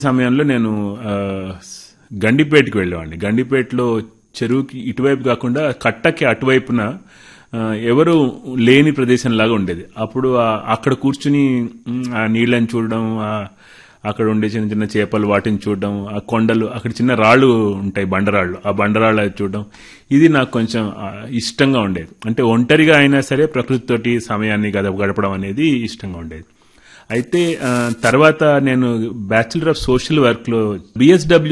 సమయంలో నేను ఆ, గండిపేటకి వెళ్ళేవాడిని గండిపేటలో చెరువుకి ఇటువైపు కాకుండా కట్టకి అటువైపున ఆ, ఎవరు లేని ప్రదేశం లాగా ఉండేది అప్పుడు ఆ- అక్కడ కూర్చుని మ్, ఆ నీళ్ళని చూడడం ఆ అక్కడ ఉండే చిన్న చిన్న చేపలు వాటిని చూడడం ఆ కొండలు అక్కడ చిన్న రాళ్ళు ఉంటాయి బండరాళ్ళు ఆ బండరాళ్ళు అవి చూడడం ఇది నాకు కొంచెం ఆ, ఇష్టంగా ఉండేది అంటే ఒంటరిగా అయినా సరే ప్రకృతితోటి సమయాన్ని గద గడపడం అనేది ఇష్టంగా ఉండేది అయితే ఆ, తర్వాత నేను బ్యాచిలర్ ఆఫ్ సోషల్ వర్క్ లో బిఎస్డబ్ల్యూ